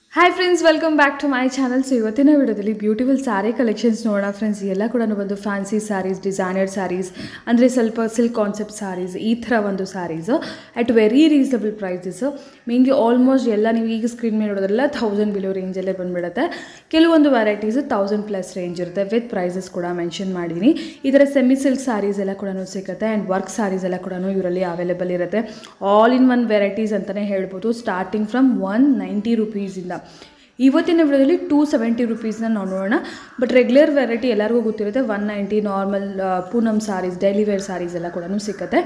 Hi friends welcome back to my channel so ಇವತ್ತಿನ ವಿಡಿಯೋದಲ್ಲಿ beautiful sari collections ನೋಡೋಣ friends ಎಲ್ಲ ಕೂಡ ಬಂದು ಫ್ಯಾನ್ಸಿ ಸ್ಯಾರೀಸ್ ಡಿಸೈನರ್ ಸ್ಯಾರೀಸ್ ಅಂದರೆ ಸ್ವಲ್ಪ ಸಿಲ್ಕ್ ಕಾನ್ಸೆಪ್ಟ್ ಸ್ಯಾರೀಸ್ ಈ ಥರ ಒಂದು saris at very reasonable prices mainly almost ಎಲ್ಲ ನೀವು ಈಗ ಸ್ಕ್ರೀನ್ ಮೇಲೆ ನೋಡೋದೆಲ್ಲ ಥೌಸಂಡ್ ಬಿಲೋ ರೇಂಜಲ್ಲೇ ಬಂದುಬಿಡುತ್ತೆ ಕೆಲವೊಂದು ವೆರೈಟೀಸು ತೌಸಂಡ್ ಪ್ಲಸ್ ರೇಂಜ್ ಇರುತ್ತೆ ವಿತ್ ಪ್ರೈಸಸ್ ಕೂಡ ಮೆನ್ಷನ್ ಮಾಡಿದ್ದೀನಿ ಈ ಥರ ಸೆಮಿ ಸಿಲ್ಕ್ ಸ್ಯಾರೀಸ್ ಎಲ್ಲ ಕೂಡ ಸಿಗುತ್ತೆ ಆ್ಯಂಡ್ ವರ್ಕ್ ಸ್ಯಾರೀಸ್ ಎಲ್ಲ ಕೂಡ ಇವರಲ್ಲಿ ಅವೈಲೇಬಲ್ ಇರುತ್ತೆ ಆಲ್ ಇನ್ ಒನ್ ವೆರೈಟೀಸ್ ಅಂತಲೇ ಹೇಳ್ಬೋದು ಸ್ಟಾರ್ಟಿಂಗ್ ಫ್ರಮ್ ಒನ್ ನೈಂಟಿ ರುಪೀಸಿಂದ ಇವತ್ತಿನ ವಿಡಿಯೋದಲ್ಲಿ ಟೂ ಸೆವೆಂಟಿ ರುಪೀಸ್ನ ನಾವು ನೋಡೋಣ ಬಟ್ ರೆಗ್ಯುಲರ್ ವೆರೈಟಿ ಎಲ್ಲರಿಗೂ ಗೊತ್ತಿರುತ್ತೆ one ninety normal Poonam saris daily wear saris ಎಲ್ಲ ಕೂಡ ಸಿಗುತ್ತೆ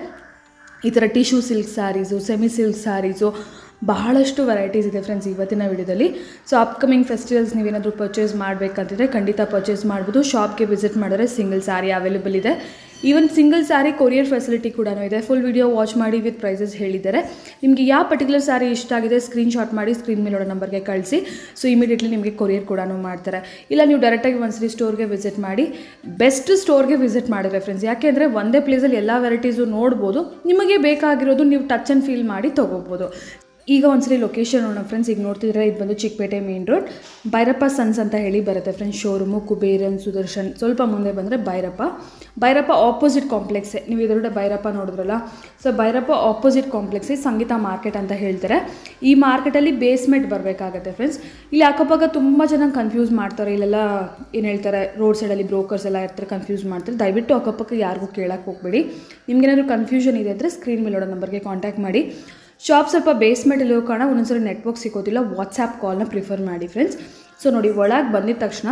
ಈ ಥರ tissue silk saris semi silk saris ಬಹಳಷ್ಟು ವೆರೈಟೀಸ್ ಇದೆ ಫ್ರೆಂಡ್ಸ್ ಇವತ್ತಿನ ವಿಡಿಯೋದಲ್ಲಿ ಸೊ ಅಪ್ಕಮಿಂಗ್ ಫೆಸ್ಟಿವಲ್ಸ್ ನೀವೇನಾದರೂ ಪರ್ಚೇಸ್ ಮಾಡಬೇಕಂತಿದ್ರೆ ಖಂಡಿತ ಪರ್ಚೇಸ್ ಮಾಡ್ಬೋದು ಶಾಪ್ಗೆ ವಿಸಿಟ್ ಮಾಡಿದ್ರೆ ಸಿಂಗಲ್ ಸ್ಯಾರಿ ಅವೈಲೇಬಲ್ ಇದೆ even single sari courier facility ಕೂಡ ಇದೆ ಫುಲ್ ವಿಡಿಯೋ ವಾಚ್ ಮಾಡಿ ವಿತ್ ಪ್ರೈಸಸ್ ಹೇಳಿದ್ದಾರೆ ನಿಮಗೆ ಯಾವ ಪರ್ಟಿಕ್ಯುಲರ್ ಸ್ಯಾರಿ ಇಷ್ಟ ಆಗಿದೆ ಸ್ಕ್ರೀನ್ಶಾಟ್ ಮಾಡಿ ಸ್ಕ್ರೀನ್ ಮೇಲೆ ನೋಡೋ ನಂಬರ್ಗೆ ಕಳಿಸಿ ಸೊ ಇಮಿಡಿಯೇಟ್ಲಿ ನಿಮಗೆ ಕೊರಿಯರ್ ಕೂಡ ಮಾಡ್ತಾರೆ ಇಲ್ಲ ನೀವು ಡೈರೆಕ್ಟಾಗಿ ಒಂದ್ಸರಿ ಸ್ಟೋರ್ಗೆ ವಿಸಿಟ್ ಮಾಡಿ ಬೆಸ್ಟ್ ಸ್ಟೋರ್ಗೆ ವಿಸಿಟ್ ಮಾಡಿದ್ರೆ ಫ್ರೆಂಡ್ಸ್ ಯಾಕೆಂದರೆ ಒಂದೇ ಪ್ಲೇಸಲ್ಲಿ ಎಲ್ಲ ವೆರೈಟೀಸು ನೋಡ್ಬೋದು ನಿಮಗೆ ಬೇಕಾಗಿರೋದು ನೀವು ಟಚ್ ಆ್ಯಂಡ್ ಫೀಲ್ ಮಾಡಿ ತೊಗೋಬೋದು ಈಗ ಒಂದ್ಸರಿ ಲೊಕೇಶನ್ ನೋಡೋಣ ಫ್ರೆಂಡ್ಸ್ ಈಗ ನೋಡ್ತಿದ್ರೆ ಇದು ಬಂದು Chikkapete main road Bhairappa sons ಅಂತ ಹೇಳಿ ಬರುತ್ತೆ ಫ್ರೆಂಡ್ಸ್ ಶೋರೂಮು ಕುಬೇರನ್ ಸುದರ್ಶನ್ ಸ್ವಲ್ಪ ಮುಂದೆ ಬಂದರೆ ಭೈರಪ್ಪ ಭೈರಪ್ಪ ಆಪೋಸಿಟ್ ಕಾಂಪ್ಲೆಕ್ಸೇ ನೀವು ಇದರೊಡೆ ಭೈರಪ್ಪ ನೋಡಿದ್ರಲ್ಲ ಸೊ ಭೈರಪ್ಪ ಆಪೋಸಿಟ್ ಕಾಂಪ್ಲೆಕ್ಸೇ ಸಂಗೀತ ಮಾರ್ಕೆಟ್ ಅಂತ ಹೇಳ್ತಾರೆ ಈ ಮಾರ್ಕೆಟಲ್ಲಿ ಬೇಸ್ಮೆಂಟ್ ಬರಬೇಕಾಗತ್ತೆ ಫ್ರೆಂಡ್ಸ್ ಇಲ್ಲಿ ಅಕ್ಕಪಕ್ಕ ತುಂಬ ಜನ ಕನ್ಫ್ಯೂಸ್ ಮಾಡ್ತಾರೆ ಇಲ್ಲೆಲ್ಲ ಏನು ಹೇಳ್ತಾರೆ ರೋಡ್ ಸೈಡಲ್ಲಿ ಬ್ರೋಕರ್ಸ್ ಎಲ್ಲ ಇರ್ತಾರೆ ಕನ್ಫ್ಯೂಸ್ ಮಾಡ್ತಾರೆ ದಯವಿಟ್ಟು ಅಕ್ಕಪಕ್ಕ ಯಾರಿಗೂ ಕೇಳಕ್ಕೆ ಹೋಗಬೇಡಿ ನಿಮ್ಗೇನಾದ್ರು ಕನ್ಫ್ಯೂಷನ್ ಇದೆ ಅಂದರೆ ಸ್ಕ್ರೀನ್ ಮೇಲೆ ನೋಡೋ ನಂಬರ್ಗೆ ಕಾಂಟ್ಯಾಕ್ಟ್ ಮಾಡಿ ಶಾಪ್ ಸ್ವಲ್ಪ ಬೇಸ್ಮೆಂಟಲ್ಲಿ ಹೋಗೋ ಕಾರಣ ಒಂದೊಂದ್ಸರಿ ನೆಟ್ವರ್ಕ್ ಸಿಗೋದಿಲ್ಲ ವಾಟ್ಸಾಪ್ ಕಾಲ್ನ ಪ್ರಿಫರ್ ಮಾಡಿ ಫ್ರೆಂಡ್ಸ್ ಸೊ ನೋಡಿ ಒಳಗೆ ಬಂದಿದ ತಕ್ಷಣ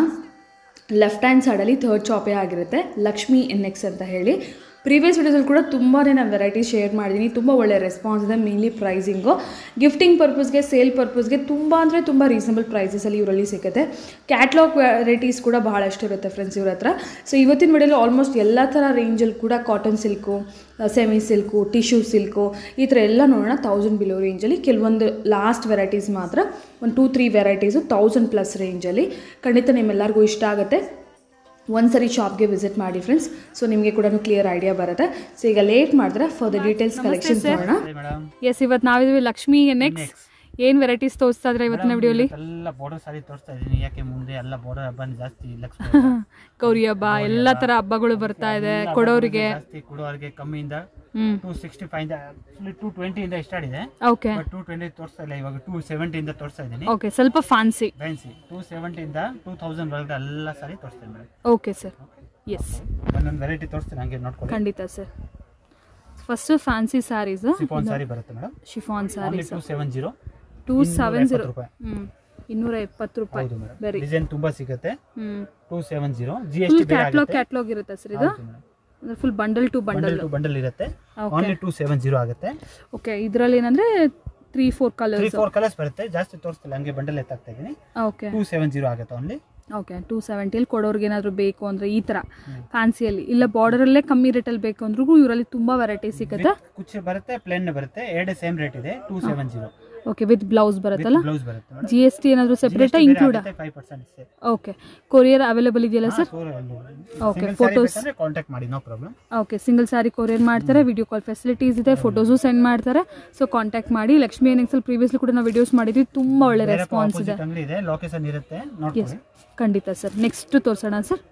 ಲೆಫ್ಟ್ ಹ್ಯಾಂಡ್ ಸೈಡಲ್ಲಿ ಥರ್ಡ್ ಶಾಪೇ ಆಗಿರುತ್ತೆ ಲಕ್ಷ್ಮಿ ಎನ್ ಎಕ್ಸ್ ಅಂತ ಹೇಳಿ ಪ್ರೀವಿಯಸ್ ವಿಡಿಯೋಸಲ್ಲಿ ಕೂಡ ತುಂಬಾ ನಾನು ವೆರೈಟಿ ಶೇರ್ ಮಾಡಿದ್ದೀನಿ ತುಂಬ ಒಳ್ಳೆ ರೆಸ್ಪಾನ್ಸ್ ಇದೆ ಮೇನ್ಲಿ ಪ್ರೈಸಿಂಗು ಗಿಫ್ಟಿಂಗ್ ಪರ್ಪಸ್ಗೆ ಸೇಲ್ ಪರ್ಪಸ್ಗೆ ತುಂಬ ಅಂದರೆ ತುಂಬ ರೀಸನಬಲ್ ಪ್ರೈಸಸಲ್ಲಿ ಇವರಲ್ಲಿ ಸಿಗುತ್ತೆ ಕ್ಯಾಟ್ಲಾಗ್ ವೆರೈಟೀಸ್ ಕೂಡ ಬಹಳಷ್ಟು ಇರುತ್ತೆ ಫ್ರೆಂಡ್ಸ್ ಇವ್ರ ಹತ್ರ ಸೊ ಇವತ್ತಿನ ವಿಡಿಯೋಲಿ ಆಲ್ಮೋಸ್ಟ್ ಎಲ್ಲ ಥರ ರೇಂಜಲ್ಲಿ ಕೂಡ cotton silk semi silk tissue silk ಈ ಥರ ಎಲ್ಲ ನೋಡೋಣ ತೌಸಂಡ್ ಬಿಲೋ ರೇಂಜಲ್ಲಿ ಕೆಲವೊಂದು ಲಾಸ್ಟ್ ವೆರೈಟೀಸ್ ಮಾತ್ರ ಒಂದು two three varieties thousand plus ರೇಂಜಲ್ಲಿ ಖಂಡಿತ ನಿಮ್ಮೆಲ್ಲರಿಗೂ ಇಷ್ಟ ಆಗುತ್ತೆ ಒಂದ್ಸರಿ ಶಾಪ್ಗೆ ವಿಸಿಟ್ ಮಾಡಿ ಫ್ರೆಂಡ್ಸ್ ಸೊ ನಿಮಗೆ ಕೂಡ ಕ್ಲಿಯರ್ ಐಡಿಯಾ ಬರುತ್ತೆ ಸೊ ಈಗ ಲೇಟ್ ಮಾಡಿದ್ರೆ ಫಾರ್ ದ ಡೀಟೇಲ್ಸ್ ಕಲೆಕ್ಷನ್ಸ್ ನೋಡೋಣ ಮೇಡಮ್ ಎಸ್ ಇವತ್ತು ನಾವಿದ್ವಿ ಲಕ್ಷ್ಮಿ ನೆಕ್ಸ್ಟ್ ಏನು ವೆರೈಟೀಸ್ ತೋರಿಸ್ತಾ ಇದ್ರೆ ಇವತ್ತಿನ ವಿಡಿಯೋಲಿ ಎಲ್ಲ ಬಾರ್ಡರ್ ಸಾರಿ ತೋರಿಸ್ತಾ ಇದೀನಿ ಯಾಕೆ ಮುಂದೆ ಎಲ್ಲ ಬಾರ್ಡರ್ ಹಬ್ಬ ಜಾಸ್ತಿ ಲಕ್ಷ್ಮಿ ಗೌರಿ ಹಬ್ಬ ಎಲ್ಲ ಥರ ಹಬ್ಬಗಳು ಬರ್ತಾ ಇದೆ ಕೊಡೋರಿಗೆ ಜಾಸ್ತಿ ಕೊಡೋರಿಗೆ ಕಮ್ಮಿಯಿಂದ ಹ್ಮ್ ಟೂ ಸಿಕ್ಸ್ಟಿ ಫೈವ್ ಇಂದ ಟೂ ಟ್ವೆಂಟಿ ಇಂದ ಸ್ಟಾರ್ಟ್ ಇದೆ ಓಕೆ ಬಟ್ ಟೂ ಟ್ವೆಂಟಿ ತೋರಿಸ್ತಾ ಇಲ್ಲ ಇವಾಗ ಟೂ ಸೆವೆಂಟಿ ಇಂದ ತೋರಿಸ್ತಾ ಇದೀನಿ ಓಕೆ ಸ್ವಲ್ಪ ಫ್ಯಾನ್ಸಿ ಫ್ಯಾನ್ಸಿ ಟೂ ಸೆವೆಂಟಿ ಇಂದ ಟೂ ತೌಸಂಡ್ ಒಳಗಡೆ ಎಲ್ಲ ಸಾರಿ ತೋರಿಸ್ತೀನಿ ಮೇಡಮ್ ಓಕೆ ಸರ್ ಎಸ್ ಒಂದೊಂದು ವೆರೈಟಿ ತೋರಿಸ್ತೀನಿ ಹಂಗೆ ನೋಡ್ಕೊಳ್ಳಿ ಖಂಡಿತ sir first fancy saris chiffon sari ಬರುತ್ತೆ madam chiffon only saris two seven zero two seven zero ರೂಪಾಯಿ ಹ್ಮ್ ಇನ್ನೂರ ಎಪ್ಪತ್ತು ರೂಪಾಯಿ ಹೌದು ಮೇಡಮ್ ಬರೀ ಡಿಸೈನ್ ತುಂಬಾ ಸಿಗುತ್ತೆ hmm two seven zero G S full T ಬೇರೆ ಕ್ಯಾಟ್ಲಾಗ್ ಆಗುತ್ತೆ ಕ್ಯಾಟ್ಲಾಗ್ ಇರುತ್ತೆ ಸರ್ ಇದು ಹೌದು ಮೇಡಮ್ ಅಂದ್ರೆ full bundle to bundle bundle to bundle ಇರುತ್ತೆ Okay. Only two seven zero ಆಗುತ್ತೆ ಓಕೆ ಇದರಲ್ಲಿ ಏನಂದ್ರೆ three four three colours four colours ಬರುತ್ತೆ ಜಾಸ್ತಿ ತೋರಿಸ್ತಿಲ್ಲ ಹಂಗೆ ಬಂಡಲ್ ಎತ್ತಾಗ್ತಾ ಇದೀನಿ ಓಕೆ ಟೂ ಸೆವೆನ್ ಜೀರೋ ಆಗುತ್ತೆ ಓನ್ಲಿ ಓಕೆ ಟೂ ಸೆವೆಂಟಿಯಲ್ಲಿ ಕೊಡೋರ್ಗೆ ಏನಾದರೂ ಬೇಕು ಅಂದರೆ ಈ ಥರ ಫ್ಯಾನ್ಸಿಯಲ್ಲಿ ಇಲ್ಲ ಬಾರ್ಡರಲ್ಲೇ ಕಮ್ಮಿ ರೇಟಲ್ಲಿ ಬೇಕು ಅಂದ್ರೂ ಇವರಲ್ಲಿ ತುಂಬ ವೆರೈಟಿ ಸಿಗುತ್ತೆ ಕುಚ್ಚು ಬರುತ್ತೆ ಪ್ಲೇನ್ ಬರುತ್ತೆ ಎರಡೇ ಸೇಮ್ ರೇಟ್ ಇದೆ two seven zero okay with blouse ಬರುತ್ತಲ್ಲ ಬ್ಲೌಸ್ ಬರುತ್ತೆ ಜಿ ಎಸ್ ಟಿ ಏನಾದರೂ ಸೆಪ್ರೇಟಾ include five percent okay courier available ಇದೆಯಲ್ಲ ಸರ್ Okay, photos. ಕಾಂಟ್ಯಾಕ್ಟ್ ಮಾಡಿ no problem okay single sari courier ಮಾಡ್ತಾರೆ ವಿಡಿಯೋ ಕಾಲ್ ಫೆಸಿಲಿಟೀಸ್ ಇದೆ ಫೋಟೋಸು ಸೆಂಡ್ ಮಾಡ್ತಾರೆ ಸೊ ಕಾಂಟ್ಯಾಕ್ಟ್ ಮಾಡಿ ಲಕ್ಷ್ಮಿ ಏನೆಕ್ಸಲ್ ಪ್ರೀವಿಯಸ್ಲಿ ಕೂಡ ನಾವು ವಿಡಿಯೋಸ್ ಮಾಡಿದ್ವಿ ತುಂಬ ಒಳ್ಳೆ ರೆಸ್ಪಾನ್ಸ್ ಇದೆ ಆಪೋಸಿಟ್ ಅಂಗಡಿ ಇದೆ ಲೊಕೇಶನ್ ಇರುತ್ತೆ ಎಸ್ ನೋಡ್ಕೊಳ್ಳಿ ಖಂಡಿತ ಸರ್ ನೆಕ್ಸ್ಟ್ ತೋರಿಸೋಣ sir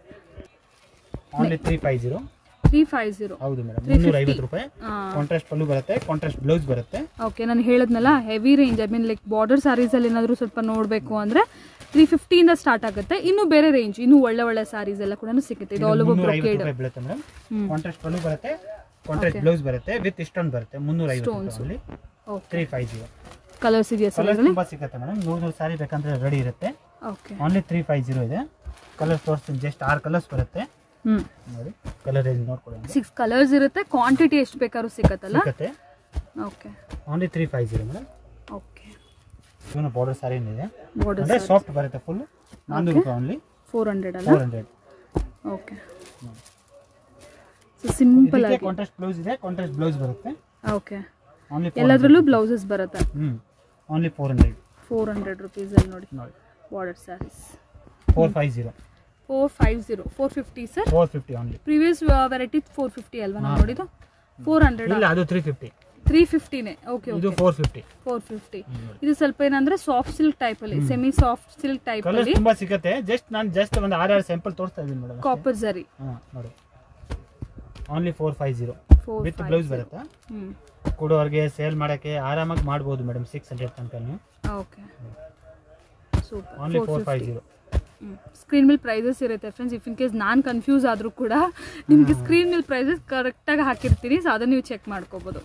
only three five zero three five zero ಹೌದು ಮೇಡಮ್ ಮುನ್ನೂರ ಐವತ್ತು ರೂಪಾಯಿ ಕಾಂಟ್ರಾಸ್ಟ್ ಪಲ್ಲು ಬರುತ್ತೆ ಕಾಂಟ್ರಾಸ್ಟ್ ಬ್ಲೌಸ್ ಬರುತ್ತೆ ಓಕೆ ನಾನು ಹೇಳಿದ್ನಲ್ಲ heavy range I mean like border ಸ್ಯಾರೀಸಲ್ಲಿ ಏನಾದರೂ ಸ್ವಲ್ಪ ನೋಡಬೇಕು ಅಂದರೆ ತ್ರೀ ಫಿಫ್ಟಿಯಿಂದ ಸ್ಟಾರ್ಟ್ ಆಗುತ್ತೆ ಇನ್ನು ಬೇರೆ ರೇಂಜ್ ಇನ್ನೂ ಒಳ್ಳೆ ಒಳ್ಳೆ ಸ್ಯಾರೀಸ್ ಎಲ್ಲ ಕೂಡ ಸಿಗುತ್ತೆ ಇದು ಆಲ್ ಓವರ್ ಮುನ್ನೂರ ಐವತ್ತು ಬ್ರೊಕೇಡ್ ರೂಪಾಯಿ ಬೀಳುತ್ತೆ ಮೇಡಮ್ ಹ್ಮ್. ಕಾಂಟ್ರಾಸ್ಟ್ ಪಲ್ಲು ಬರುತ್ತೆ ಕಾಂಟ್ರಾಸ್ಟ್ ಬ್ಲೌಸ್ ಬರುತ್ತೆ ವಿತ್ ಇಷ್ಟೊಂದು ಬರುತ್ತೆ ಮುನ್ನೂರ ಐವತ್ತು Stones. ರೂಪಾಯಿ okay three five zero colours ಇದೆಯಾ ಸರ್ ಕಲರ್ ಇದರಲ್ಲಿ ತುಂಬಾ ಸಿಗುತ್ತೆ ಮೇಡಮ್ ನೂರು ನೂರು ಸಾರಿ ಬೇಕಂದ್ರೆ ರೆಡಿ ಇರುತ್ತೆ okay only three five zero ಇದೆ ಕಲರ್ ತೋರಿಸ್ತೀನಿ ಜಸ್ಟ್ ಆರು ಕಲರ್ಸ್ ಬರುತ್ತೆ ಹ್ಞೂ ನೋಡಿ ಕಲರ್ ರೇಂಜ್ ನೋಡ್ಕೊಳ್ಳಿ ಸಿಕ್ಸ್ ಕಲರ್ಸ್ ಇರುತ್ತೆ ಕ್ವಾಂಟಿಟಿ ಎಷ್ಟು ಬೇಕಾದ್ರೂ ಸಿಗತ್ತಲ್ಲ ಸಿಗುತ್ತೆ okay only three five zero madam okay ಇವನು ಬಾರ್ಡರ್ ಸಾರಿ ಇದೆ ಬಾರ್ಡರ್ ಅಂದ್ರೆ ಸಾಫ್ಟ್ ಬರುತ್ತೆ ಫುಲ್ ನಾನ್ನೂರು ರೂಪಾಯಿ ಓನ್ಲಿ ಫೋರ್ ಹಂಡ್ರೆಡ್ ಅಲ್ಲ four hundred okay so simple ಇದಕ್ಕೆ ಆಗಿ ಕಾಂಟ್ರಾಸ್ಟ್ ಬ್ಲೌಸ್ ಇದೆ ಕಾಂಟ್ರಾಸ್ಟ್ ಬ್ಲೌಸ್ ಬರುತ್ತೆ ಓಕೆ ಓನ್ಲಿ ಎಲ್ಲದರಲ್ಲೂ ಬ್ಲೌಸಸ್ ಬರುತ್ತೆ ಹ್ಮ್ only four hundred four hundred ರುಪೀಸಲ್ಲಿ ನೋಡಿ ನೋಡಿ border saris four five zero four five zero four fifty sir four fifty only previous variety four fifty ಅಲ್ವಾ ನಾವು ನೋಡಿದ್ದು ಫೋರ್ ಹಂಡ್ರೆಡ್ ಇಲ್ಲ ಅದು ತ್ರೀ ಫಿಫ್ಟಿ ತ್ರೀ ಫಿಫ್ಟಿನೇ ಓಕೆ ಇದು okay four fifty four fifty ಇದು ಸ್ವಲ್ಪ ಏನಂದ್ರೆ ಸಾಫ್ಟ್ ಸಿಲ್ಕ್ ಟೈಪ್ ಅಲ್ಲಿ semi soft silk type colours ಅಲ್ಲಿ ತುಂಬಾ ಸಿಗುತ್ತೆ ಜಸ್ಟ್ ನಾನು ಜಸ್ಟ್ ಒಂದು ಆರು ಸ್ಯಾಂಪಲ್ ತೋರಿಸ್ತಾ ಇದ್ದೀನಿ ಮೇಡಮ್ ಕಾಪರ್ ಜರಿ ಹಾಂ ನೋಡಿ only four five zero four with blouse ಬರುತ್ತಾ ಹ್ಮ್ ಕೊಡೋರಿಗೆ ಸೇಲ್ ಮಾಡೋಕ್ಕೆ ಆರಾಮಾಗಿ ಮಾಡ್ಬೋದು ಮೇಡಮ್ ಸಿಕ್ಸ್ ಹಂಡ್ರೆಡ್ ತನಕ ನೀವು okay super only four five zero screen ಮೇಲೆ ಪ್ರೈಸಸ್ ಇರುತ್ತೆ ಫ್ರೆಂಡ್ಸ್ ಇಫ್ ಇನ್ ಕೇಸ್ ನಾನು ಕನ್ಫ್ಯೂಸ್ ಆದರೂ ಕೂಡ ನಿಮಗೆ ಸ್ಕ್ರೀನ್ ಮೇಲೆ ಪ್ರೈಸಸ್ ಕರೆಕ್ಟಾಗಿ ಹಾಕಿರ್ತೀನಿ ಸೊ ಅದನ್ನು ನೀವು ಚೆಕ್ ಮಾಡ್ಕೋಬೋದು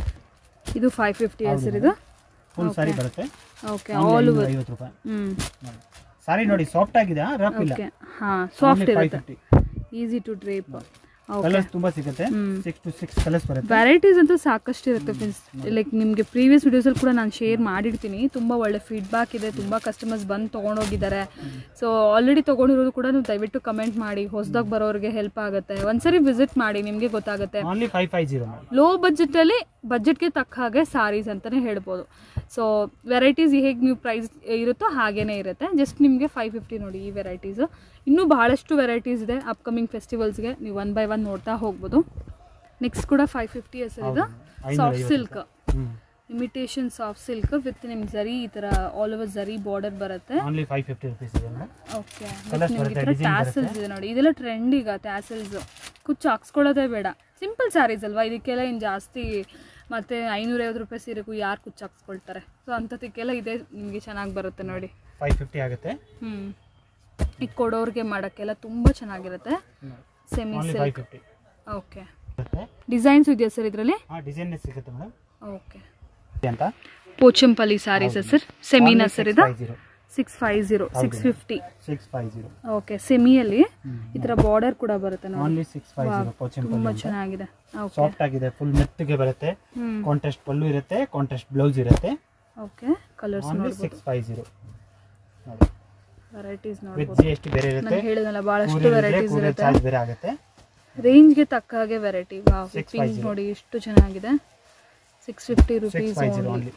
ಇದು ಫೈವ್ ಫಿಫ್ಟಿ ಹೆಸರು ಇದು ಫುಲ್ ಸಾರಿ ಬರುತ್ತೆ ಓಕೆ ಆಲ್ ಓವರ್ ಐವತ್ತು ರೂಪಾಯಿ ಹ್ಞೂ ಸಾರಿ ನೋಡಿ ಸಾಫ್ಟ್ ಆಗಿದೆ ರಫ್ ಇಲ್ಲ ಓಕೆ ಹಾಂ ಸಾಫ್ಟ್ ಫೈವ್ ಇರುತ್ತೆ fifty easy to drape okay colours ತುಂಬಾ ಸಿಗುತ್ತೆ ಹ್ಮ್. ಸಿಕ್ಸ್ ಟು ಸಿಕ್ಸ್ ಕಲರ್ಸ್ ಬರುತ್ತೆ ವೆರೈಟೀಸ್ ಅಂತೂ ಸಾಕಷ್ಟು ಇರುತ್ತೆ ಫ್ರೆಂಡ್ಸ್ ಲೈಕ್ ನಿಮಗೆ ಪ್ರೀವಿಯಸ್ ವಿಡಿಯೋಸಲ್ಲಿ ಕೂಡ ನಾನು ಶೇರ್ ಮಾಡಿರ್ತೀನಿ ತುಂಬ ಒಳ್ಳೆ ಫೀಡ್ಬ್ಯಾಕ್ ಇದೆ ತುಂಬ ಕಸ್ಟಮರ್ಸ್ ಬಂದು ತೊಗೊಂಡೋಗಿದ್ದಾರೆ ಸೊ ಆಲ್ರೆಡಿ ತೊಗೊಂಡಿರೋದು ಕೂಡ ನೀವು ದಯವಿಟ್ಟು ಕಮೆಂಟ್ ಮಾಡಿ ಹೊಸದಾಗಿ ಬರೋರಿಗೆ ಹೆಲ್ಪ್ ಆಗುತ್ತೆ ಒಂದ್ಸರಿ ವಿಸಿಟ್ ಮಾಡಿ ನಿಮಗೆ ಗೊತ್ತಾಗುತ್ತೆ only five five zero low ಬಜೆಟಲ್ಲಿ ಬಜೆಟ್ಗೆ ತಕ್ಕ ಹಾಗೆ ಸಾರೀಸ್ ಅಂತಲೇ ಹೇಳ್ಬೋದು ಸೊ ವೆರೈಟೀಸ್ ಹೇಗೆ ನೀವು ಪ್ರೈಸ್ ಇರುತ್ತೋ ಹಾಗೇನೇ ಇರುತ್ತೆ ಜಸ್ಟ್ ನಿಮಗೆ ಫೈವ್ ಫಿಫ್ಟಿ ನೋಡಿ ಈ ವೆರೈಟೀಸು ಇನ್ನೂ ಬಹಳಷ್ಟು ವೆರೈಟೀಸ್ ಇದೆ ಅಪ್ಕಮಿಂಗ್ ಫೆಸ್ಟಿವಲ್ಸ್ಗೆ ನೀವು ಒನ್ ಬೈ ಒನ್ ನೋಡ್ತಾ ಹೋಗ್ಬೋದು ನೆಕ್ಸ್ಟ್ ಕೂಡ ಫೈವ್ ಫಿಫ್ಟಿ ಹೆಸರಿದು soft silk hmm imitation soft silk with ನಿಮ್ಗೆ ಜರಿ ಈ ಥರ ಆಲ್ ಓವರ್ ಜರಿ ಬಾರ್ಡರ್ ಬರುತ್ತೆ ಓನ್ಲಿ ಫೈವ್ ಫಿಫ್ಟಿ ರುಪೀಸ್ ಇದೆ ಮೇಡಮ್ ಓಕೆ Colours ನಿಮ್ಗೆ ಈ ಬರುತ್ತೆ, ಥರ design ಟ್ಯಾಸಲ್ಸ್ ಇದೆ ನೋಡಿ ಇದೆಲ್ಲ ಟ್ರೆಂಡ್ ಈಗ ಟ್ಯಾಸಲ್ಸ್ ಕುಚ್ಚು ಹಾಕ್ಸ್ಕೊಳ್ಳೋದೇ ಬೇಡ ಸಿಂಪಲ್ ಸ್ಯಾರೀಸ್ ಅಲ್ವಾ ಇದಕ್ಕೆಲ್ಲ ಇನ್ನು ಜಾಸ್ತಿ ಮತ್ತೆ ಐನೂರೈವತ್ತು ರೂಪಾಯಿ ಸೀರೆಗೂ ಯಾರು ಕುಚ್ಚು ಹಾಕ್ಸ್ಕೊಳ್ತಾರೆ ಸೊ ಅಂಥದಕ್ಕೆಲ್ಲ ಇದೆ ನಿಮಗೆ ಚೆನ್ನಾಗಿ ಬರುತ್ತೆ ನೋಡಿ ಫೈವ್ ಫಿಫ್ಟಿ ಆಗುತ್ತೆ ಹ್ಞೂ ಈಗ ಕೊಡೋರಿಗೆ ಮಾಡೋಕ್ಕೆಲ್ಲ ತುಂಬ ಚೆನ್ನಾಗಿರುತ್ತೆ semi only five silk fifty okay ಬರುತ್ತೆ ಡಿಸೈನ್ಸ್ ಇದೆಯಾ ಸರ್ ಇದರಲ್ಲಿ ಹಾಂ ಡಿಸೈನ್ ಸಿಗುತ್ತೆ ಮೇಡಮ್ ಓಕೆ ಅಂತ ಪೋಚಂಪಲ್ಲಿ ಸ್ಯಾರೀಸ್ ಸರ್ ಸೆಮಿನಾ ಸರ್ ಇದು five zero six five zero six fifty six five zero okay ಸೆಮಿಯಲ್ಲಿ ಈ ಥರ ಬಾರ್ಡರ್ ಕೂಡ ಬರುತ್ತೆ ನೋಡಿ ಓನ್ಲಿ ಸಿಕ್ಸ್ ಫೈವ್ ಜೀರೋ ತುಂಬಾ ಪೋಚಂಪಲ್ಲಿ ಚೆನ್ನಾಗಿದೆ ಓಕೆ ಸಾಫ್ಟ್ ಆಗಿದೆ ಫುಲ್ ಮೆತ್ತಗೆ ಬರುತ್ತೆ ಹ್ಮ್ ಕಾಂಟ್ರಾಸ್ಟ್ ಪಲ್ಲು ಇರುತ್ತೆ ಕಾಂಟ್ರಾಸ್ಟ್ ಬ್ಲೌಸ್ ಇರುತ್ತೆ ಓಕೆ ಕಲರ್ಸ್ ಓನ್ಲಿ ನೋಡ್ಬೋದು ಸಿಕ್ಸ್ ಫೈವ್ ಜೀರೋ ನೋಡಿ ವೆರೈಟೀಸ್ ವಿತ್ ನೋಡ್ಬೋದು ಜಿ ಎಸ್ ಟಿ ಬೇರೆ ಇರುತ್ತೆ ನಾನು ಹೇಳಿದ್ನಲ್ಲ ಭಾಳಷ್ಟು ಕೂರಿಯರ್ ಇದ್ರೆ ವೆರೈಟೀಸ್ ಕೂರಿಯರ್ ಇರುತ್ತೆ ಚಾರ್ಜ್ ಬೇರೆ ಆಗುತ್ತೆ ರೇಂಜ್ಗೆ ತಕ್ಕ ಹಾಗೆ variety wow Six five pink zero. ನೋಡಿ ಎಷ್ಟು ಚೆನ್ನಾಗಿದೆ six fifty six rupees five zero only only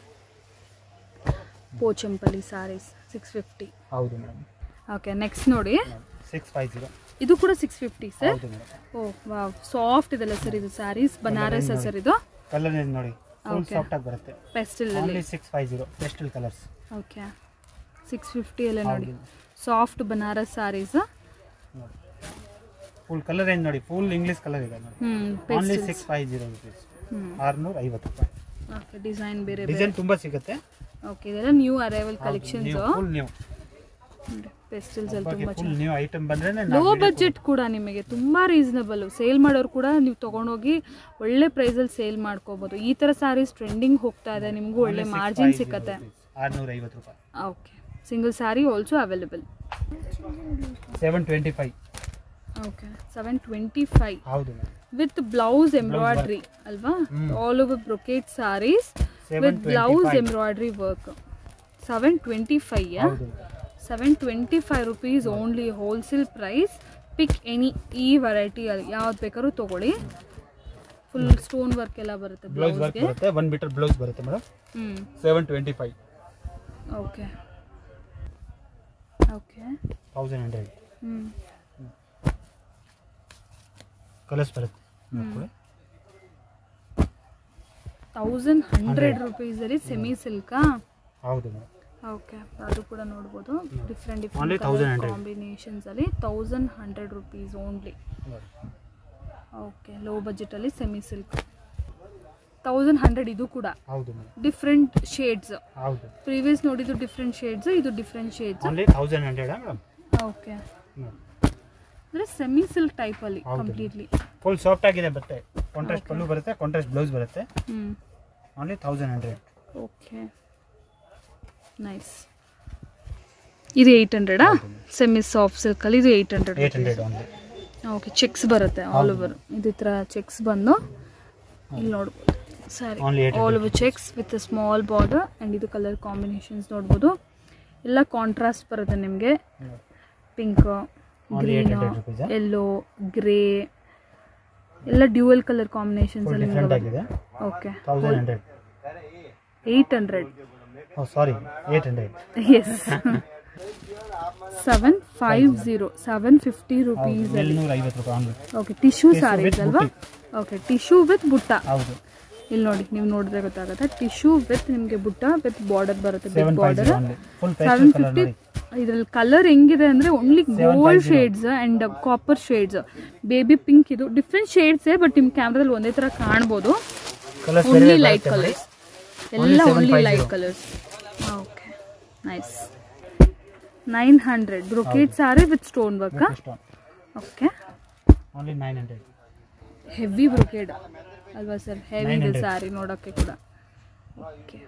Pochampally saris six fifty ಹೌದು ಮೇಡಮ್ ಓಕೆ ನೆಕ್ಸ್ಟ್ ನೋಡಿ ಸಿಕ್ಸ್ ಫೈವ್ ಜೀರೋ ಇದು ಕೂಡ ಸಿಕ್ಸ್ ಫಿಫ್ಟಿ ಸರ್ ಹೌದು ಮೇಡಮ್ ಓ ವಾವ್ ಸಾಫ್ಟ್ ಇದೆಲ್ಲ ಸರ್ ಇದು ಸ್ಯಾರೀಸ್ ಬನಾರಸ್ ಸರ್ ಇದು ಕಲರ್ ನೋಡಿ ಫುಲ್ Okay. ಸಾಫ್ಟ್ ಆಗಿ ಬರುತ್ತೆ pastel only six five zero pastel colours okay six ಫಿಫ್ಟಿಯಲ್ಲೇ ನೋಡಿ soft Banaras saris full colour range ನೋಡಿ ಫುಲ್ ಇಂಗ್ಲಿಷ್ ಕಲರ್ ಇದೆ ನೋಡಿ ಹ್ಞೂ only pastel six five zero rupees ಹ್ಞೂ ಆರ್ನೂರ ಐವತ್ತು ರೂಪಾಯಿ ಓಕೆ ಡಿಸೈನ್ ಬೇರೆ ಬೇರೆ ಡಿಸೈನ್ ತುಂಬಾ ಸಿಗುತ್ತೆ ಓಕೆ ಇದೆಲ್ಲ new arrival collections full new pastels ಅಲ್ಲಿ ತುಂಬಾ ಫುಲ್ ನ್ಯೂ ಐಟಮ್ ಬಂದ್ರೆ ಲೋ ಬಜೆಟ್ ಕೂಡ ನಿಮಗೆ ತುಂಬಾ ರೀಸನಬಲ್ ಸೇಲ್ ಮಾಡೋರು ಕೂಡ ನೀವು ತಗೊಂಡೋಗಿ ಒಳ್ಳೆ ಪ್ರೈಸಲ್ಲಿ ಸೇಲ್ ಮಾಡ್ಕೋಬಹುದು ಈ ತರ ಸ್ಯಾರೀಸ್ ಟ್ರೆಂಡಿಂಗ್ ಹೋಗ್ತಾ ಇದೆ ನಿಮಗೂ ಒಳ್ಳೆ ಮಾರ್ಜಿನ್ ಸಿಕ್ಕತ್ತೆ ಆರ್ನೂರ ಐವತ್ತು ರೂಪಾಯಿ okay single sari also available seven twenty five okay seven twenty five ಹೌದು ಮೇಡಮ್ ವಿತ್ ಬ್ಲೌಸ್ ಎಂಬ್ರಾಯ್ಡ್ರಿ ಅಲ್ವಾ all over brocade saris seven with blouse embroidery work seven twenty five ಹೌದು seven twenty five rupees only wholesale price pick any ಈ variety ಯಾವ್ದು ಬೇಕಾದ್ರೂ ತೊಗೊಳ್ಳಿ full stone work ಎಲ್ಲ ಬರುತ್ತೆ blouse work ಬ್ಲೌಸ್ಗೆ ಬರುತ್ತೆ ಒನ್ ಮೀಟರ್ ಬ್ಲೌಸ್ ಬರುತ್ತೆ ಮೇಡಮ್ ಹ್ಞೂ seven twenty five okay okay thousand hundred ಹ್ಞೂ ಕಲರ್ಸ್ ಬರುತ್ತೆ ನೋಡ್ಕೊಳ್ಳಿ ತೌಸಂಡ್ ಹಂಡ್ರೆಡ್ ರುಪೀಸಲ್ಲಿ ಸೆಮಿ ಸಿಲ್ಕಾ ಹೌದು ಮೇಡಮ್ ಓಕೆ ಅದು ಕೂಡ ನೋಡ್ಬೋದು ಡಿಫ್ರೆಂಟ್ Only ಡಿಫ್ರೆಂಟ್ 1100. ಕಾಂಬಿನೇಷನ್ಸಲ್ಲಿ thousand hundred rupees only okay low ಬಜೆಟಲ್ಲಿ ಸೆಮಿ ಸಿಲ್ಕ್ ತೌಸಂಡ್ ಹಂಡ್ರೆಡ್ ಇದು ಕೂಡ ಹೌದು ಮೇಡಮ್ ಡಿಫ್ರೆಂಟ್ ಶೇಡ್ಸ್ ಹೌದು ಪ್ರೀವಿಯಸ್ ನೋಡಿದ್ದು ಡಿಫ್ರೆಂಟ್ ಶೇಡ್ಸ್ ಇದು different shades only thousand hundred madam okay ಅಂದರೆ ಸೆಮಿ ಸಿಲ್ಕ್ ಟೈಪಲ್ಲಿ ಹೌದು. ಕಂಪ್ಲೀಟ್ಲಿ ಫುಲ್ ಸಾಫ್ಟ್ ಆಗಿದೆ ಬರುತ್ತೆ ಕಾಂಟ್ರಾಸ್ಟ್ ಪಲ್ಲು ಬರುತ್ತೆ ಕಾಂಟ್ರಾಸ್ಟ್ ಬ್ಲೌಸ್ ಬರುತ್ತೆ ಹ್ಞೂ only thousand hundred okay nice ಇದು ಏಯ್ಟ್ ಹಂಡ್ರೆಡಾ ಸೆಮಿ ಸಾಫ್ಟ್ ಸಿಲ್ಕಲ್ಲಿ ಇದು eight hundred eight hundred only okay checks ಬರುತ್ತೆ ಆಲ್ ಓವರ್ ಇದು ಥರ ಚೆಕ್ಸ್ ಬಂದು ಇಲ್ಲಿ ನೋಡ್ಬೋದು ಸರಿ Only 800 all over checks with small border and ಇದು ಕಲರ್ ಕಾಂಬಿನೇಷನ್ಸ್ ನೋಡ್ಬೋದು ಎಲ್ಲ ಕಾಂಟ್ರಾಸ್ಟ್ ಬರುತ್ತೆ ನಿಮಗೆ ಪಿಂಕ್ Only ಗ್ರೀನ್ 800 rupees, ಆ? ಎಲ್ಲೋ ಗ್ರೇ ಎಲ್ಲ ಡ್ಯೂಯಲ್ ಕಲರ್ ಕಾಂಬಿನೇಷನ್ಸ್ ಫುಲ್ ಅಲ್ಲಿ ಡಿಫ್ರೆಂಟ್ ಆಗಿದೆ okay thousand hundred eight hundred oh sorry eight hundred yes seven five zero seven fifty rupees ಅಲ್ಲಿ ಏಳ್ನೂರ ಐವತ್ತು ರೂಪಾಯಿ only okay tissue Tissue saris with ಅಲ್ವಾ okay tissue with butta ಹೌದು ಇಲ್ಲಿ ನೋಡಿ ನೀವು ನೋಡಿದ್ರೆ ಗೊತ್ತಾಗುತ್ತೆ ಟಿಶ್ಯೂ ವಿತ್ ನಿಮಗೆ ಬುಟ್ಟ ವಿತ್ ಬಾರ್ಡರ್ ಬರುತ್ತೆ big seven five border zero only full seven pastel colour fifty ನೋಡಿ ಇದ್ರಲ್ಲಿ ಕಲರ್ ಹೆಂಗಿದೆ ಅಂದ್ರೆ only gold shades and copper shades baby pink ಇದು ಡಿಫ್ರೆಂಟ್ ಶೇಡ್ಸ್ ಬಟ್ ನಿಮ್ ಕ್ಯಾಮ್ರಾದಲ್ಲಿ ಒಂದೇ ತರ ಕಾಣ್ಬೋದು ಕಲರ್ಸ್ ಓನ್ಲಿ ಬೇರೆ ಲೈಟ್ ಕಲರ್ಸ್ ಎಲ್ಲ only light colours okay nice nine hundred brocade sari with stone work stone okay only nine hundred heavy brocade ಅಲ್ವಾ sir heavy ಇದೆ ಸ್ಯಾರಿ ನೋಡೋಕ್ಕೆ ಕೂಡ okay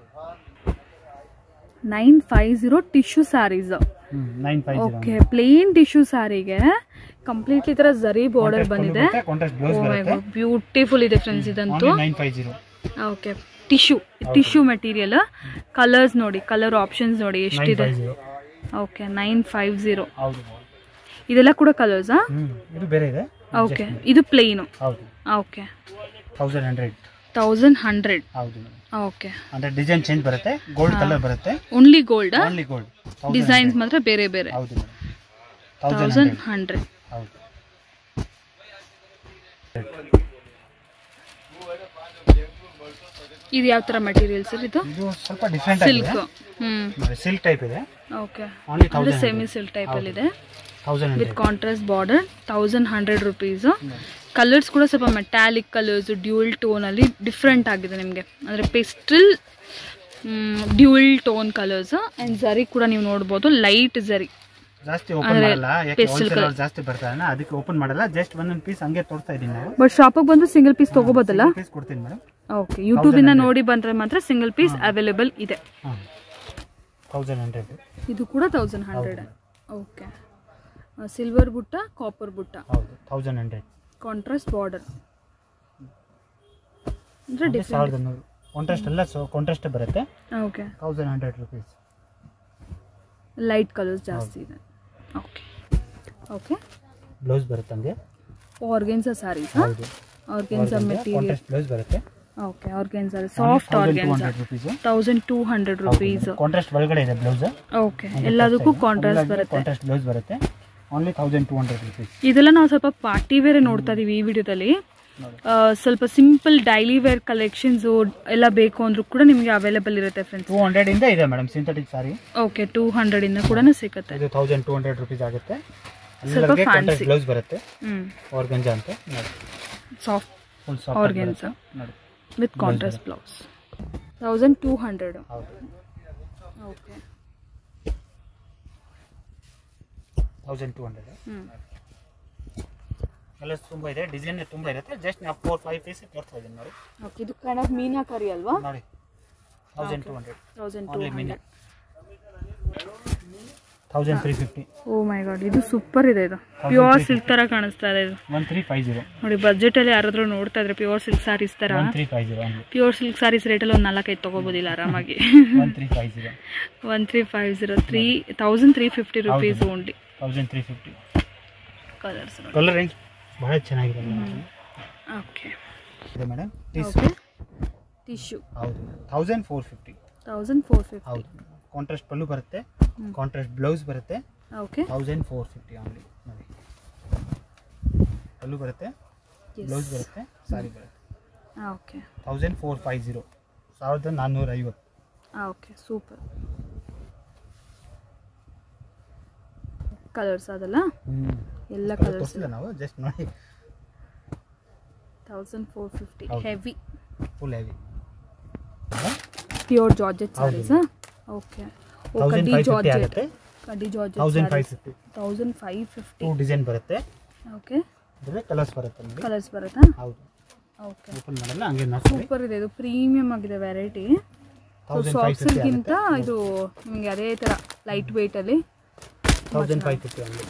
nine five zero tissue saris ಹ್ಞೂ nine five zero okay plain tissue ಸ್ಯಾರಿಗೆ completely ತರ zari border ಬಂದಿದೆ contrast blouse ಬರುತ್ತೆ beautiful ಇದೆ ಫ್ರೆಂಡ್ಸ್ ಇದಂತೂ only nine five zero okay tissue tissue material colours ನೋಡಿ ಕಲರ್ ಆಪ್ಷನ್ಸ್ ನೋಡಿ ನೈನ್ ಎಷ್ಟಿದೆ five zero okay nine five zero ಹೌದು ಇದೆಲ್ಲ ಕೂಡ ಕಲರ್ಸಾ ಹ್ಞೂ ಇದು ಬೇರೆ ಇದೆ ಓಕೆ ಇದು ಪ್ಲೇನು ಹೌದು okay thousand hundred thousand hundred ಹೌದು ಓಕೆ ಅಂದ್ರೆ ಡಿಸೈನ್ ಚೇಂಜ್ ಬರುತ್ತೆ ಗೋಲ್ಡ್ ಕಲರ್ ಬರುತ್ತೆ only gold only gold designs ಮಾತ್ರ ಬೇರೆ ಬೇರೆ ಹೌದು ತೌಸಂಡ್ ತೌಸಂಡ್ ಹಂಡ್ರೆಡ್ ಹೌದು ಇದು ಯಾವ ತರ ಮೆಟೀರಿಯಲ್ ಸರ್ ಇದು ಇದು ಸ್ವಲ್ಪ ಡಿಫ್ರೆಂಟ್ ಸಿಲ್ಕ್ ಆಗಿದೆ ಹ್ಮ್ ನೋಡಿ ಸಿಲ್ಕ್ ಟೈಪ್ ಇದೆ ಓಕೆ ಓನ್ಲಿ ಅಂದ್ರೆ ತೌಸಂಡ್ ಸೆಮಿ ಸಿಲ್ಕ್ ಟೈಪ್ ಅಲ್ಲಿ ಇದೆ thousand with contrast border thousand hundred rupees colours ಕೂಡ ಸ್ವಲ್ಪ ಮೆಟಾಲಿಕ್ ಕಲರ್ಸ್ ಡ್ಯೂಲ್ ಟೋನ್ ಅಲ್ಲಿ ಡಿಫ್ರೆಂಟ್ ಆಗಿದೆ ನಿಮಗೆ ಅಂದ್ರೆ pastel dual tone colours and zari ಕೂಡ ನೀವು ನೋಡ್ಬೋದು ಲೈಟ್ ಜರಿ ಜಾಸ್ತಿ ಓಪನ್ ಮಾಡಲ್ಲ ಯಾಕೆ ಹೋಲ್ಸೇಲ್ ಜಾಸ್ತಿ ಬರ್ತಾರೆ ಅದಕ್ಕೆ ಓಪನ್ ಮಾಡಲ್ಲ ಜಸ್ಟ್ ಒಂದೊಂದು ಪೀಸ್ ಹಂಗೆ ತೋರಿಸ್ತಾ ಇದೀನಿ ನಾವು ಬಟ್ ಶಾಪಿಗೆ ಬಂದು ಸಿಂಗಲ್ ಪೀಸ್ ತಗೋಬೋದಲ್ಲ ಪೀಸ್ ಕೊಡ್ತೀನಿ ಮೇಡಮ್ ಓಕೆ ಯೂಟ್ಯೂಬ್ ಇಂದ ನೋಡಿ ಬಂದ್ರೆ ಮಾತ್ರ ಸಿಂಗಲ್ ಪೀಸ್ ಅವೈಲೇಬಲ್ ಇದೆ ಹಾಂ ತೌಸಂಡ್ ಹಂಡ್ರೆಡ್ ಇದು ಕೂಡ ತೌಸಂಡ್ ಹಂಡ್ರೆಡ್ ಓಕೆ ಸಿಲ್ವರ್ ಬುಟ್ಟ ಕಾಪರ್ ಬುಟ್ಟ ಹೌದು ತೌಸಂಡ್ ಹಂಡ್ರೆಡ್ ಕಾಂಟ್ರಾಸ್ಟ್ ಬಾರ್ಡರ್ ಅಂದ್ರೆ ಡಿಫ್ರೆಂಟ್ ಸಾವಿರದ ನೂರು ಕಾಂಟ್ರಾಸ್ಟ್ ಎಲ್ಲ ಸೊ ಕಾಂಟ್ರಾಸ್ಟ್ ಬರುತ್ತೆ okay thousand hundred rupees light colours ಜಾಸ್ತಿ ಇದೆ ಓಕೆ ಓಕೆ ಬ್ಲೌಸ್ ಬರುತ್ತೆ ಹಂಗೆ ಆರ್ಗೆನ್ಸಾ ಸ್ಯಾರೀಸ್ ಹೌದು ಆರ್ಗೆನ್ಸಾ ಮೆಟೀರಿಯಲ್ ಕಾಂಟ್ರಾಸ್ಟ್ ಬ್ಲೌಸ್ ಬರುತ್ತೆ okay organza soft two organza hundred rupees thousand two hundred rupees contrast ಒಳಗಡೆ ಇದೆ ಬ್ಲೌಸ್ ಓಕೆ ಎಲ್ಲದಕ್ಕೂ ಕಾಂಟ್ರಾಸ್ಟ್ ಬರುತ್ತೆ ಕಾಂಟ್ರಾಸ್ಟ್ ಬ್ಲೌಸ್ ಬರುತ್ತೆ only thousand two hundred rupees ಇದೆಲ್ಲ ನಾವು ಸ್ವಲ್ಪ ಪಾರ್ಟಿ ವೇರ್ ನೋಡ್ತಾ ಇದೀವಿ ಈ ವಿಡಿಯೋದಲ್ಲಿ ಆ, ಸ್ವಲ್ಪ ಸಿಂಪಲ್ ಡೈಲಿ ವೇರ್ ಕಲೆಕ್ಷನ್ಸ್ ಎಲ್ಲ ಬೇಕು ಅಂದ್ರೂ ಕೂಡ ನಿಮಗೆ ಅವೈಲೇಬಲ್ ಇರುತ್ತೆ ಫ್ರೆಂಡ್ಸ್ ಟೂ ಹಂಡ್ರೆಡ್ ಇಂದ ಇದೆ madam synthetic sari okay two hundred ಇಂದ ಕೂಡ ಸಿಗುತ್ತೆ ಇದು ತೌಸಂಡ್ ಟೂ ಹಂಡ್ರೆಡ್ ರುಪೀಸ್ ಆಗುತ್ತೆ ಸ್ವಲ್ಪ ಎಲ್ಲರಿಗೆ fancy. ಕಾಂಟ್ರಾಸ್ಟ್ ಬ್ಲೌಸ್ ಬರುತ್ತೆ ಹ್ಮ್ ಆರ್ಗಂಜ ಅಂತ ನೋಡಿ ಸಾಫ್ಟ್ ಫುಲ್ ಸಾಫ್ಟ್ ಆರ್ಗೆನ್ಸಾ ನೋಡಿ with contrast blouse thousand two hundred ಹೌದು ಓಕೆ ತೌಸಂಡ್ ಟೂ ಹಂಡ್ರೆಡ್ ಹ್ಮ್ ಕಲರ್ಸ್ ತುಂಬ ಇದೆ ಡಿಸೈನ್ ತುಂಬ ಇರುತ್ತೆ ಜಸ್ಟ್ ನಾವು ಫೋರ್ ಫೈವ್ ಪೀಸ್ ತೋರಿಸ್ತಾ ಇದ್ದೀನಿ ನೋಡಿ ಓಕೆ ಇದು ಕೈಂಡ್ ಆಫ್ ಮೀನಾಕರಿ ಅಲ್ವಾ ನೋಡಿ thousand two hundred thousand two only mini hundred thousand three fifty oh my god ಇದು ಸೂಪರ್ ಇದೆ ಇದು ಪ್ಯೂರ್ ಸಿಲ್ಕ್ ತರ ಕಾಣಿಸ್ತಾ ಇದೆ ಇದು ಒನ್ ತ್ರೀ ಫೈವ್ ಜೀರೋ ನೋಡಿ ಬಜೆಟ್ ಅಲ್ಲಿ ಯಾರಾದ್ರೂ ನೋಡ್ತಾ ಇದ್ರೆ ಪ್ಯೂರ್ ಸಿಲ್ಕ್ ಸಾರೀಸ್ ತರ one three five zero only pure silk sarees ರೇಟಲ್ಲಿ ಒಂದು ನಾಲ್ಕೈದು ತಗೋಬೋದಿಲ್ಲ ಆರಾಮಾಗಿ one three five zero one three five zero three thousand three fifty rupees only thousand three fifty colours colour range ಬಹಳ ಚೆನ್ನಾಗಿದೆ madam. ಓಕೆ ಇದೆ madam ಟೀಸ್ ಓಕೆ ಟಿಶ್ಯೂ ಹೌದು thousand four fifty thousand four fifty ಹೌದು contrast pallu ಬರುತ್ತೆ contrast blouse ಬರುತ್ತೆ okay thousand four fifty only ನೋಡಿ ಪಲ್ಲು ಬರುತ್ತೆ ಬ್ಲೌಸ್ ಬರುತ್ತೆ ಸಾರಿ ಬರುತ್ತೆ okay thousand four five zero ಸಾವಿರದ ನಾನ್ನೂರ ಐವತ್ತು ಓಕೆ ಸೂಪರ್ ಕಲರ್ಸ್ ಅದಲ್ಲ ಎಲ್ಲ ಕಲರ್ಸ್ ತೋರಿಸಿಲ್ಲ ನಾವು ಜಸ್ಟ್ ನೋಡಿ ತೌಸಂಡ್ ಫೋರ್ ಫಿಫ್ಟಿ ಹೌದು. Heavy full heavy pure georgette ಹೌದು. ಸ್ಯಾರೀಸ್ ಓಕೆ ಓ ತೌಸಂಡ್ ಕಡ್ಡಿ ಫೈವ್ ಫಿಫ್ಟಿ ಜಾರ್ಜೆಟ್ ಆಗುತ್ತೆ ಕಡ್ಡಿ georgette thousand five fifty thousand five fifty two design ಬರುತ್ತೆ ಓಕೆ ಇದರಲ್ಲಿ ಕಲರ್ಸ್ ಬರುತ್ತೆ ನಿಮಗೆ ಕಲರ್ಸ್ ಬರುತ್ತಾ ಹೌದು ಓಕೆ ಓಪನ್ ಮಾಡಲ್ಲ ಹಂಗೆ ನೋಡಿ ಸೂಪರ್ ಇದೆ ಇದು ಪ್ರೀಮಿಯಂ ಆಗಿದೆ variety so thousand five soft fifty ಸಿಲ್ಕ್ಗಿಂತ ಆಗುತ್ತೆ ಇದು ನಿಮಗೆ ಅದೇ ಥರ ಲೈಟ್ ವೆಯ್ಟಲ್ಲಿ ತೌಸಂಡ್ ಫೈವ್ ಫಿಫ್ಟಿ ಹಂಗೆ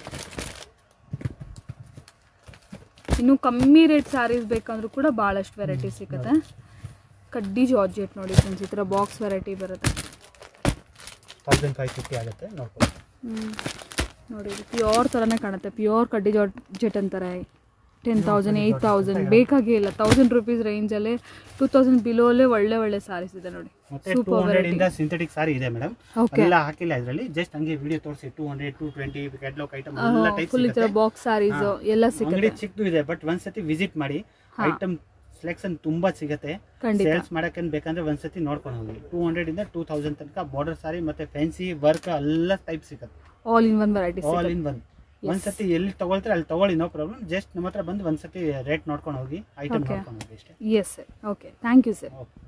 ಇನ್ನು ಕಮ್ಮಿ ರೇಟ್ ಸ್ಯಾರೀಸ್ ಬೇಕಂದ್ರೂ ಕೂಡ ಭಾಳಷ್ಟು ವೆರೈಟಿ ಸಿಗುತ್ತೆ ಕಡ್ಡಿ ಜಾರ್ಜೆಟ್ ನೋಡಿ ಫ್ರೆಂಡ್ಸ್ ಈ ಥರ ಬಾಕ್ಸ್ ವೆರೈಟಿ ಬರುತ್ತೆ ತೌಸಂಡ್ ಫೈವ್ ಫಿಫ್ಟಿ ಆಗುತ್ತೆ ನೋಡ್ಕೊಳ್ಳಿ ಹ್ಮ್. ನೋಡಿ ಪ್ಯೂರ್ ಥರನೇ ಕಾಣುತ್ತೆ ಪ್ಯೂರ್ ಕಡ್ಡಿ ಜಾರ್ಜೆಟ್ ಅಂತಾರೆ ಟೆನ್ ತೌಸಂಡ್ ಏಯ್ಟ್ ತೌಸಂಡ್ ಬೇಕಾಗೇ ಇಲ್ಲ ತೌಸಂಡ್ ರುಪೀಸ್ ರೇಂಜಲ್ಲಿ ಟೂ ತೌಸಂಡ್ ಬಿಲೋಲ್ಲೇ ಒಳ್ಳೆ ಒಳ್ಳೆ ಸ್ಯಾರೀಸ್ ಇದೆ ನೋಡಿ ಮತ್ತೆ ಟೂ ಸೂಪರ್ ಹಂಡ್ರೆಡ್ ವೆರೈಟಿ ಇಂದ ಸಿಂಥೆಟಿಕ್ ಸಾರಿ ಇದೆ ಮೇಡಮ್ ಓಕೆ ಎಲ್ಲ ಹಾಕಿಲ್ಲ ಇದರಲ್ಲಿ ಜಸ್ಟ್ ಹಂಗೆ ವಿಡಿಯೋ ತೋರಿಸಿ two hundred two twenty catalogue item ಎಲ್ಲ ಟೈಪ್ ಫುಲ್ ಈ ಥರ ಬಾಕ್ಸ್ ಸ್ಯಾರೀಸ್ ಎಲ್ಲ ಅಂಗಡಿ ಸಿಗುತ್ತೆ ಚಿಕ್ಕದು ಇದೆ ಬಟ್ ಒಂದ್ಸತಿ ವಿಸಿಟ್ ಮಾಡಿ ಐಟಮ್ ಸೆಲೆಕ್ಷನ್ ತುಂಬಾ ಸಿಗತ್ತೆ ಖಂಡಿತ ಸೇಲ್ಸ್ ಮಾಡಕ್ಕೆ ಬೇಕಂದ್ರೆ ಒಂದ್ಸತಿ ನೋಡ್ಕೊಂಡು ಹೋಗಿ ಟೂ ಹಂಡ್ರೆಡ್ ಇಂದ ಟೂ ತೌಸಂಡ್ ತನಕ ಬಾರ್ಡರ್ ಸಾರಿ ಮತ್ತೆ ಫ್ಯಾನ್ಸಿ ವರ್ಕ್ ಎಲ್ಲ ಟೈಪ್ ಸಿಗತ್ತೆ all in one variety all in one ಒಂದ್ಸತಿ ಎಲ್ಲಿ ತಗೊಳ್ತಾರೆ ಅಲ್ಲಿ ತಗೊಳ್ಳಿ ನೋ ಪ್ರಾಬ್ಲಮ್ ಜಸ್ಟ್ ನಮ್ಮ ಹತ್ರ ಬಂದು ಒಂದ್ಸತಿ ರೇಟ್ ನೋಡ್ಕೊಂಡು ಹೋಗಿ ಐಟಮ್ Okay. ನೋಡ್ಕೊಂಡು ಹೋಗಿ ಅಷ್ಟೇ yes sir okay thank you sir okay